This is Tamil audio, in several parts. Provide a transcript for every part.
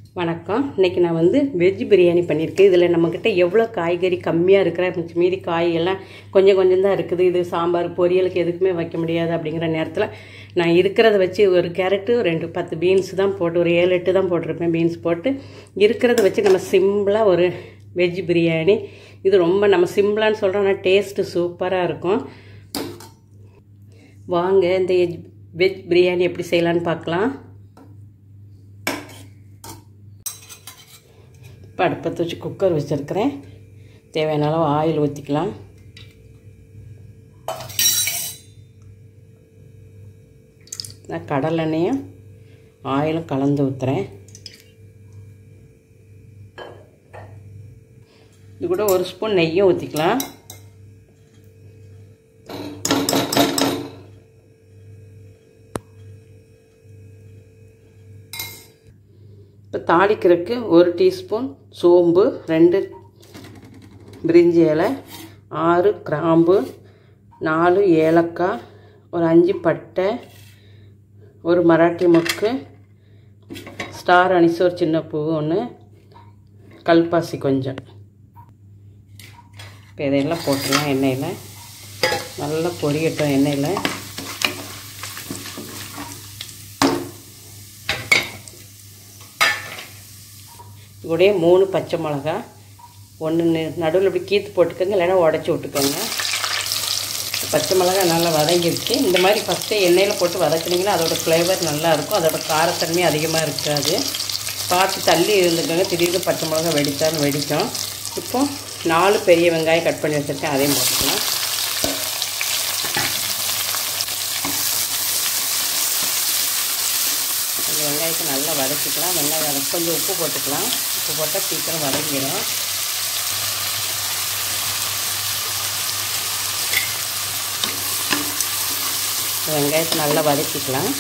வணக்கம் இன்றைக்கி நான் வந்து வெஜ் பிரியாணி பண்ணியிருக்கேன் இதில் நம்மக்கிட்ட எவ்வளோ காய்கறி கம்மியாக இருக்கிற மீதி காய் எல்லாம் கொஞ்சம் கொஞ்சம் தான் இருக்குது இது சாம்பார் பொரியலுக்கு எதுக்குமே வைக்க முடியாது அப்படிங்கிற நேரத்தில் நான் இருக்கிறத வச்சு ஒரு கேரட்டு ரெண்டு பத்து பீன்ஸ் தான் போட்டு ஒரு ஏழு எட்டு தான் போட்டிருப்பேன் பீன்ஸ் போட்டு இருக்கிறத வச்சு நம்ம சிம்பிளாக ஒரு வெஜ் பிரியாணி இது ரொம்ப நம்ம சிம்பிளான்னு சொல்கிறோம் ஆனால் டேஸ்ட்டு சூப்பராக இருக்கும் வாங்க இந்த வெஜ் பிரியாணி எப்படி செய்யலான்னு பார்க்கலாம் இப்போ அடுப்பத்தை வச்சு குக்கர் வச்சுருக்கிறேன் தேவையான அளவு ஆயில் ஊற்றிக்கலாம் நான் கடலெண்ணெயும் ஆயிலும் கலந்து ஊற்றுறேன் இது கூட ஒரு ஸ்பூன் நெய்யும் ஊற்றிக்கலாம் இப்போ தாளிக்கிறதுக்கு ஒரு டீஸ்பூன் சோம்பு ரெண்டு பிரிஞ்சி இலை ஆறு கிராம்பு நாலு ஏலக்காய் ஒரு அஞ்சு பட்டை ஒரு மராட்டி மொக்கு ஸ்டார் அனிசு ஒரு சின்ன பூ ஒன்று கல்பாசி கொஞ்சம் இப்போ இதையெல்லாம் போட்டுடலாம் எண்ணெயில் நல்லா பொரியட்டும் எண்ணெயில் கூடயே மூணு பச்சை மிளகா ஒன்று நடுவில் இப்படி கீத்து போட்டுக்கோங்க இல்லைன்னா உடச்சி விட்டுக்கோங்க பச்சை மிளகா நல்லா வதங்கிடுச்சு இந்த மாதிரி ஃபஸ்ட்டு எண்ணெயில் போட்டு வதக்குனிங்கன்னா அதோட ஃப்ளேவர் நல்லாயிருக்கும் அதோட காரத்தன்மை அதிகமாக இருக்காது பார்த்து தள்ளி இருந்துக்கோங்க திடீர்னு பச்சை மிளகா வெடித்தாலும் வெடிக்கும் இப்போ நாலு பெரிய வெங்காயம் கட் பண்ணி வச்சுருக்கேன் அதையும் போட்டுக்கலாம் அந்த வெங்காயத்தை நல்லா வதக்கிக்கலாம் வெங்காயம் வதக்கி கொஞ்சம் உப்பு போட்டுக்கலாம் உப்பு போட்டால் சீக்கிரம் வதங்கிடும் வெங்காயத்தை நல்லா வதக்கிக்கலாம்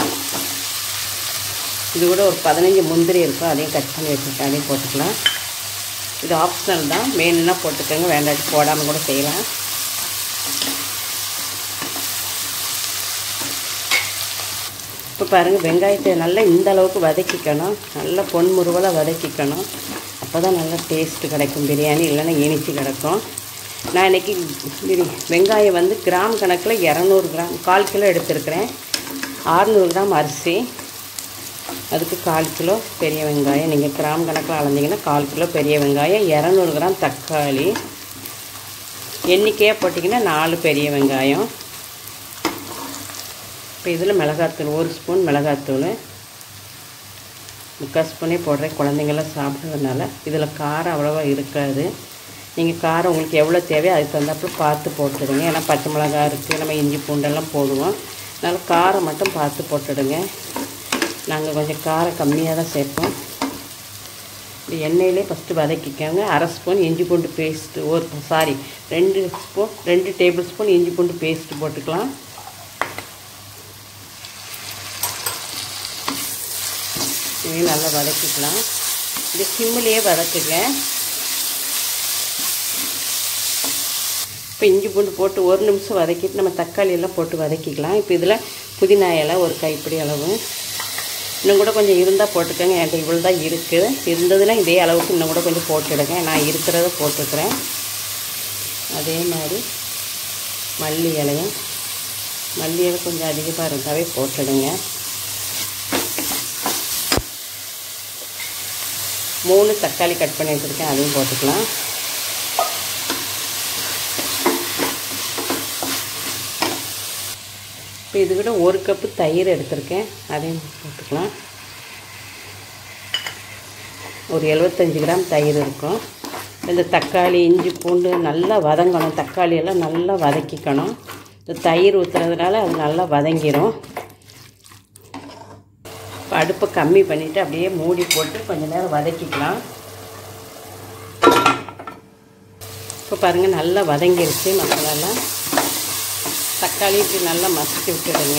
இது கூட ஒரு பதினஞ்சு முந்திரி இருக்கும் அதையும் கட் பண்ணி வச்சுருக்கேன் அதையும் போட்டுக்கலாம் இது ஆப்ஷனல் தான் வேணும்னா போட்டுக்கோங்க வேண்டாட்டி போடாமல் கூட செய்யலாம் இப்போ பாருங்கள் வெங்காயத்தை நல்லா இந்த அளவுக்கு வதக்கிக்கணும் நல்லா பொன்முருவலாக வதக்கிக்கணும் அப்போ தான் நல்லா டேஸ்ட்டு கிடைக்கும் பிரியாணி இல்லைன்னா இனிச்சு கிடக்கும் நான் இன்றைக்கி வெங்காயம் வந்து கிராம் கணக்கில் இரநூறு கிராம் கால் கிலோ எடுத்துருக்கிறேன் ஆறுநூறு கிராம் அரிசி அதுக்கு கால் கிலோ பெரிய வெங்காயம் நீங்கள் கிராம் கணக்கில் அளந்தீங்கன்னா கால் கிலோ பெரிய வெங்காயம் இரநூறு கிராம் தக்காளி எண்ணிக்கையாக போட்டிங்கன்னா நாலு பெரிய வெங்காயம் இப்போ இதில் மிளகாத்தூள் ஒரு ஸ்பூன் மிளகாத்தூள் முக்கால் ஸ்பூனே போடுறேன் குழந்தைங்கள்லாம் சாப்பிட்றதுனால இதில் காரம் அவ்வளோவா இருக்காது நீங்கள் காரம் உங்களுக்கு எவ்வளோ தேவையோ அதுக்கு தகுந்தாப்புல பார்த்து போட்டுடுங்க ஏன்னா பச்சை மிளகா இருக்குது நம்ம இஞ்சி பூண்டெல்லாம் போடுவோம் அதனால் காரம் மட்டும் பார்த்து போட்டுடுங்க நாங்கள் கொஞ்சம் காரம் கம்மியாக தான் சேர்ப்போம் இப்படி எண்ணெயிலே ஃபஸ்ட்டு வதக்கிக்கோங்க அரை ஸ்பூன் இஞ்சி பூண்டு பேஸ்ட்டு ஒரு சாரி ரெண்டு ஸ்பூன் ரெண்டு டேபிள் ஸ்பூன் இஞ்சி பூண்டு பேஸ்ட்டு போட்டுக்கலாம் இதையும் நல்லா வதக்கிக்கலாம் இது சிம்மிலேயே வதக்குங்க இப்போ இஞ்சி பூண்டு போட்டு ஒரு நிமிஷம் வதக்கிட்டு நம்ம தக்காளி எல்லாம் போட்டு வதக்கிக்கலாம் இப்போ இதில் புதினா இலை ஒரு கைப்பிடி அளவு இன்னும் கூட கொஞ்சம் இருந்தால் போட்டுக்கோங்க என்கிட்ட இவ்வளோ தான் இருக்குது இருந்ததுன்னா இதே அளவுக்கு இன்னும் கூட கொஞ்சம் போட்டுடுங்க நான் இருக்கிறத போட்டுக்கிறேன் அதே மாதிரி மல்லி இலையும் மல்லி இலை கொஞ்சம் அதிகமாக இருந்தாவே போட்டுடுங்க மூணு தக்காளி கட் பண்ணி வச்சுருக்கேன் அதையும் போட்டுக்கலாம் இப்போ இது கூட ஒரு கப்பு தயிர் எடுத்திருக்கேன் அதையும் போட்டுக்கலாம் ஒரு எழுபத்தஞ்சி கிராம் தயிர் இருக்கும் இந்த தக்காளி இஞ்சி பூண்டு நல்லா வதங்கணும் தக்காளி எல்லாம் நல்லா வதக்கிக்கணும் இந்த தயிர் ஊற்றுறதுனால அது நல்லா வதங்கிடும் இப்போ அடுப்பை கம்மி பண்ணிவிட்டு அப்படியே மூடி போட்டு கொஞ்சம் நேரம் வதக்கிக்கலாம் இப்போ பாருங்கள் நல்லா வதங்கிருச்சு மசாலாலாம் தக்காளி இப்படி நல்லா மசிச்சு விட்டுடுங்க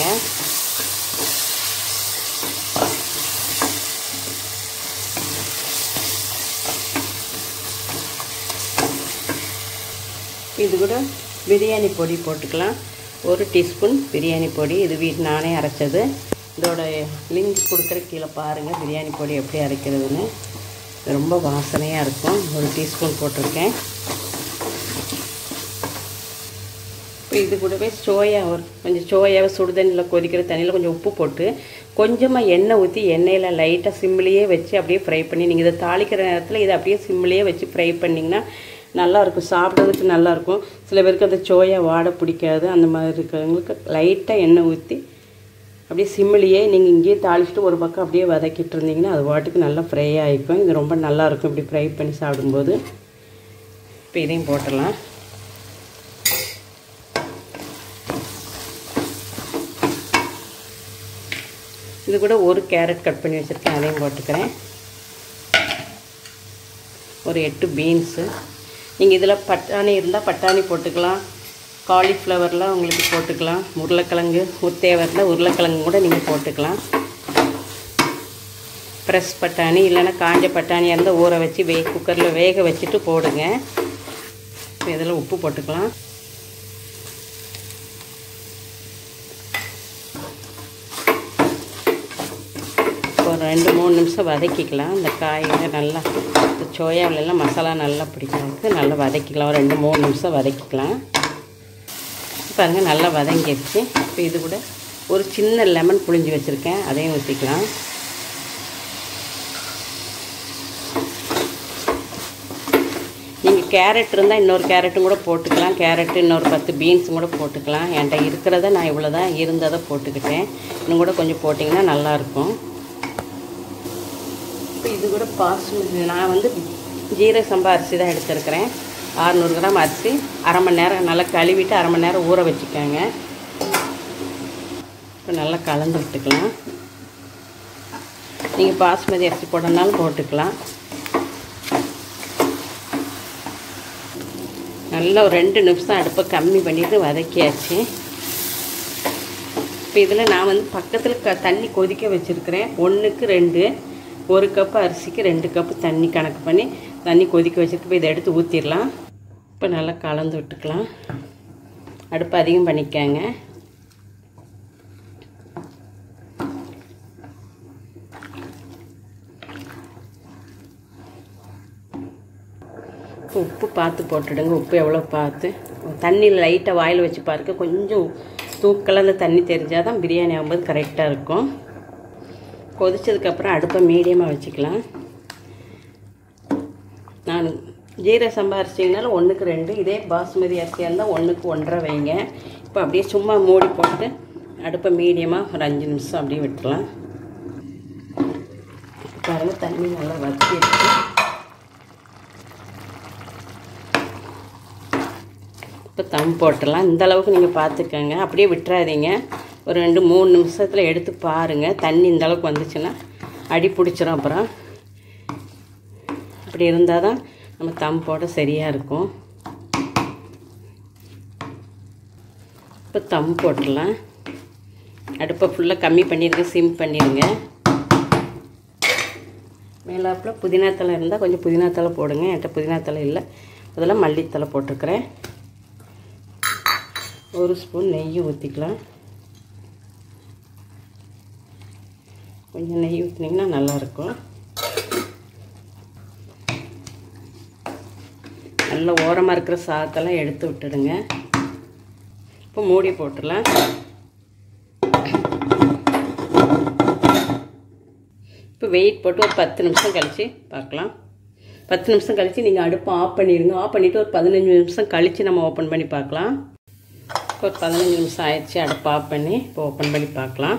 இது கூட பிரியாணி பொடி போட்டுக்கலாம் ஒரு டீஸ்பூன் பிரியாணி பொடி இது வீட்டு நானே அரைச்சது இதோட லிங்க் கொடுக்குற கீழே பாருங்கள் பிரியாணி பொடி எப்படி அரைக்கிறதுன்னு ரொம்ப வாசனையாக இருக்கும் ஒரு டீஸ்பூன் போட்டிருக்கேன் இப்போ இது கூடவே சோயா ஒரு கொஞ்சம் சோயாவை சுடுதண்ணியில் கொதிக்கிற தண்ணியில் கொஞ்சம் உப்பு போட்டு கொஞ்சமாக எண்ணெய் ஊற்றி எண்ணெயில் லைட்டாக சிம்லேயே வச்சு அப்படியே ஃப்ரை பண்ணி நீங்கள் இதை தாளிக்கிற நேரத்தில் இதை அப்படியே சிம்லேயே வச்சு ஃப்ரை பண்ணிங்கன்னா நல்லாயிருக்கும் சாப்பிட்றதுக்கு நல்லாயிருக்கும் சில பேருக்கு அந்த சோயா வாடை பிடிக்காது அந்த மாதிரி இருக்கிறவங்களுக்கு லைட்டாக எண்ணெய் ஊற்றி அப்படியே சிம்மிலேயே நீங்கள் இங்கேயே தாளிச்சிட்டு ஒரு பக்கம் அப்படியே வதக்கிட்டு இருந்தீங்கன்னா அது வாட்டுக்கு நல்லா ஃப்ரை ஆகிக்கும் இது ரொம்ப நல்லாயிருக்கும் இப்படி ஃப்ரை பண்ணி சாப்பிடும்போது இப்போ இதையும் போட்டுடலாம் இது கூட ஒரு கேரட் கட் பண்ணி வச்சுருக்கேன் அதையும் போட்டுக்கிறேன் ஒரு எட்டு பீன்ஸு நீங்கள் இதில் பட்டாணி இருந்தால் பட்டாணி போட்டுக்கலாம் காலிஃப்ளவர்லாம் உங்களுக்கு போட்டுக்கலாம் உருளைக்கிழங்கு உத்தேவரில் உருளைக்கிழங்கு கூட நீங்கள் போட்டுக்கலாம் ஃப்ரெஷ் பட்டாணி இல்லைன்னா காஞ்ச பட்டாணியாக இருந்தால் ஊற வச்சு வே குக்கரில் வேக வச்சுட்டு போடுங்க இதில் உப்பு போட்டுக்கலாம் ஒரு ரெண்டு மூணு நிமிஷம் வதக்கிக்கலாம் இந்த காயில் நல்லா இந்த சோயாவிலெல்லாம் மசாலா நல்லா பிடிக்கிறதுக்கு நல்லா வதக்கிக்கலாம் ஒரு ரெண்டு மூணு நிமிஷம் வதக்கிக்கலாம் பாருங்கள் நல்லா வதங்கிடுச்சு இப்போ இது கூட ஒரு சின்ன லெமன் புழிஞ்சு வச்சுருக்கேன் அதையும் ஊற்றிக்கலாம் நீங்கள் கேரட் இருந்தால் இன்னொரு கேரட்டும் கூட போட்டுக்கலாம் கேரட்டு இன்னொரு பத்து பீன்ஸும் கூட போட்டுக்கலாம் என்கிட்ட இருக்கிறத நான் இவ்வளோ தான் இருந்ததை போட்டுக்கிட்டேன் இன்னும் கூட கொஞ்சம் போட்டிங்கன்னா நல்லாயிருக்கும் இப்போ இது கூட பாஸ்மதி நான் வந்து ஜீரக சம்பா அரிசி தான் எடுத்துருக்கிறேன் அறநூறு கிராம் அரிசி அரை மணி நேரம் நல்லா கழுவிட்டு அரை மணி நேரம் ஊற வச்சுக்கோங்க இப்போ நல்லா கலந்து விட்டுக்கலாம் நீங்கள் பாஸ்மதி அரிசி போடனாலும் போட்டுக்கலாம் நல்லா ஒரு ரெண்டு நிமிஷம் அடுப்பை கம்மி பண்ணிவிட்டு வதக்கியாச்சு இப்போ இதில் நான் வந்து பக்கத்தில் க தண்ணி கொதிக்க வச்சுருக்கிறேன் ஒன்றுக்கு ரெண்டு ஒரு கப்பு அரிசிக்கு ரெண்டு கப்பு தண்ணி கணக்கு பண்ணி தண்ணி கொதிக்க வச்சுருக்கு இப்போ இதை எடுத்து ஊற்றிடலாம் இப்போ நல்லா கலந்து விட்டுக்கலாம் அடுப்பு அதிகம் பண்ணிக்கங்க உப்பு பார்த்து போட்டுடுங்க உப்பு எவ்வளோ பார்த்து தண்ணியில் லைட்டாக வாயில் வச்சு பாருங்க கொஞ்சம் தூக்கலாக அந்த தண்ணி தெரிஞ்சால் தான் பிரியாணி ஆகும்போது கரெக்டாக இருக்கும் கொதிச்சதுக்கப்புறம் அடுப்பை மீடியமாக வச்சுக்கலாம் நான் ஜீரக சம்பா அரிசினாலும் ஒன்றுக்கு ரெண்டு இதே பாஸ்மதி அரிசியாக இருந்தால் ஒன்றுக்கு ஒன்றரை வைங்க இப்போ அப்படியே சும்மா மூடி போட்டு அடுப்பை மீடியமாக ஒரு அஞ்சு நிமிஷம் அப்படியே விட்டுலாம் பாருங்கள் தண்ணி நல்லா வதக்கிடுச்சு இப்போ தம் போட்டுடலாம் இந்த அளவுக்கு நீங்கள் பார்த்துக்கோங்க அப்படியே விட்டுறாதீங்க ஒரு ரெண்டு மூணு நிமிஷத்தில் எடுத்து பாருங்கள் தண்ணி இந்த அளவுக்கு வந்துச்சுன்னா அடி பிடிச்சிரும் அப்புறம் அப்படி இருந்தால் தான் நம்ம தம் போட சரியாக இருக்கும் இப்போ தம் போட்டுடலாம் அடுப்பை ஃபுல்லாக கம்மி பண்ணிடுங்க சிம் பண்ணிடுங்க மேலாப்பில் புதினா தலை இருந்தால் கொஞ்சம் புதினா தலை போடுங்க என்கிட்ட புதினா தலை இல்லை அதெல்லாம் மல்லித்தலை போட்டிருக்கிறேன் ஒரு ஸ்பூன் நெய் ஊற்றிக்கலாம் கொஞ்சம் நெய் ஊற்றினீங்கன்னா நல்லாயிருக்கும் நல்ல ஓரமாக இருக்கிற சாதத்தெல்லாம் எடுத்து விட்டுடுங்க இப்போ மூடி போட்டுடலாம் இப்போ வெயிட் போட்டு ஒரு பத்து நிமிஷம் கழித்து பார்க்கலாம் பத்து நிமிஷம் கழித்து நீங்கள் அடுப்பை ஆஃப் பண்ணிடுங்க ஆஃப் பண்ணிவிட்டு ஒரு பதினஞ்சு நிமிஷம் கழித்து நம்ம ஓப்பன் பண்ணி பார்க்கலாம் இப்போ ஒரு பதினஞ்சு நிமிஷம் ஆயிடுச்சு அடுப்பு ஆஃப் பண்ணி இப்போ ஓப்பன் பண்ணி பார்க்கலாம்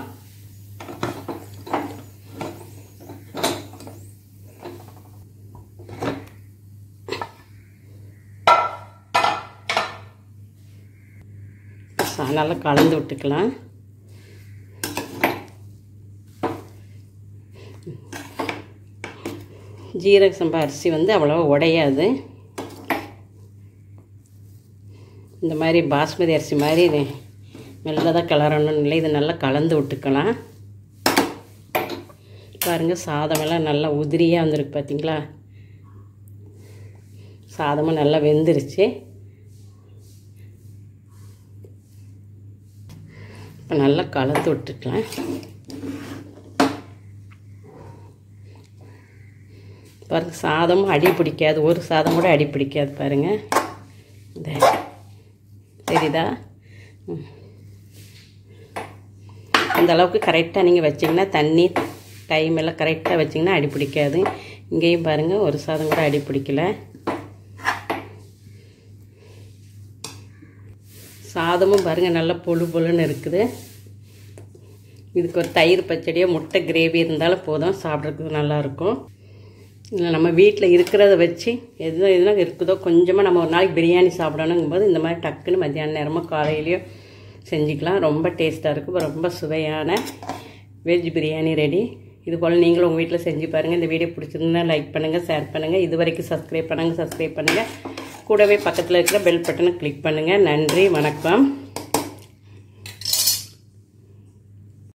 நல்லா கலந்து விட்டுக்கலாம் ஜீரக சம்பா அரிசி வந்து அவ்வளோவா உடையாது இந்த மாதிரி பாஸ்மதி அரிசி மாதிரி மெல்லதாக கிளறணும்னு இல்லை இது நல்லா கலந்து விட்டுக்கலாம் பாருங்கள் சாதமெல்லாம் நல்லா உதிரியாக வந்திருக்கு பார்த்தீங்களா சாதமும் நல்லா வெந்துருச்சு இப்போ நல்லா கலந்து விட்டுக்கலாம் பாருங்க சாதமும் அடி பிடிக்காது ஒரு சாதம் கூட அடி பிடிக்காது பாருங்க இந்த தெரியுதா ம். அந்த அளவுக்கு கரெக்டாக நீங்கள் வச்சிங்கன்னா தண்ணி டைம் எல்லாம் கரெக்டாக வச்சிங்கன்னா அடி பிடிக்காது இங்கேயும் பாருங்கள் ஒரு சாதம் கூட அடி பிடிக்கல சாதமும் பாருங்கள் நல்லா பொழு பொழுன்னு இருக்குது இதுக்கு ஒரு தயிர் பச்சடியோ முட்டை கிரேவி இருந்தாலும் போதும் சாப்பிட்றதுக்கு நல்லாயிருக்கும் இல்லை நம்ம வீட்டில் இருக்கிறத வச்சு எது எதுனா இருக்குதோ கொஞ்சமாக நம்ம ஒரு நாளைக்கு பிரியாணி சாப்பிடணுங்கும்போது இந்த மாதிரி டக்குன்னு மத்தியான நேரமோ காலையிலையோ செஞ்சுக்கலாம் ரொம்ப டேஸ்ட்டாக இருக்கும் ரொம்ப சுவையான வெஜ் பிரியாணி ரெடி இது போல் நீங்களும் உங்கள் வீட்டில் செஞ்சு பாருங்கள் இந்த வீடியோ பிடிச்சிருந்தா லைக் பண்ணுங்கள் ஷேர் பண்ணுங்கள் இது வரைக்கும் சப்ஸ்கிரைப் பண்ணுங்கள் சப்ஸ்கிரைப் பண்ணுங்கள் கூடவே பக்கத்தில் இருக்கிற பெல் பட்டனை கிளிக் பண்ணுங்கள் நன்றி வணக்கம்